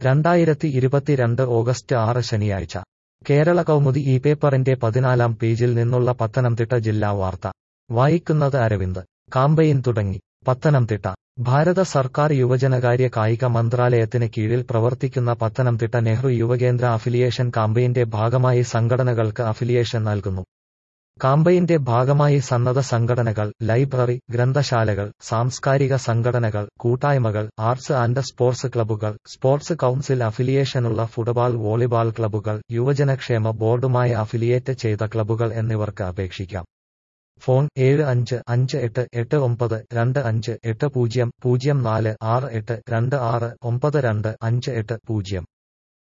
രണ്ടായിരത്തി ഇരുപത്തിരണ്ട് ഓഗസ്റ്റ് ആറ് ശനിയാഴ്ച കേരള കൗമുദി ഈ പേപ്പറിന്റെ പതിനാലാം പേജിൽ നിന്നുള്ള പത്തനംതിട്ട ജില്ലാ വാർത്ത വായിക്കുന്നത് അരവിന്ദ് കാമ്പയിൻ തുടങ്ങി പത്തനംതിട്ട ഭാരത സർക്കാർ യുവജനകാര്യ കായിക മന്ത്രാലയത്തിന് കീഴിൽ പ്രവർത്തിക്കുന്ന പത്തനംതിട്ട നെഹ്റു യുവകേന്ദ്ര അഫിലിയേഷൻ കാമ്പയിന്റെ ഭാഗമായി സംഘടനകൾക്ക് അഫിലിയേഷൻ നൽകുന്നു കാമ്പയിന്റെ ഭാഗമായി സന്നദ്ധ സംഘടനകൾ ലൈബ്രറി ഗ്രന്ഥശാലകൾ സാംസ്കാരിക സംഘടനകൾ കൂട്ടായ്മകൾ ആർട്സ് ആൻഡ് സ്പോർട്സ് ക്ലബ്ബുകൾ സ്പോർട്സ് കൗൺസിൽ അഫിലിയേഷനുള്ള ഫുട്ബോൾ വോളിബാൾ ക്ലബ്ബുകൾ യുവജനക്ഷേമ ബോർഡുമായി അഫിലിയേറ്റ് ചെയ്ത ക്ലബ്ബുകൾ എന്നിവർക്ക് അപേക്ഷിക്കാം ഫോൺ ഏഴ് അഞ്ച് അഞ്ച് എട്ട് എട്ട് ഒമ്പത് രണ്ട് അഞ്ച് എട്ട് പൂജ്യം പൂജ്യം നാല് ആറ് എട്ട് രണ്ട് ആറ് ഒമ്പത് രണ്ട് അഞ്ച് എട്ട് പൂജ്യം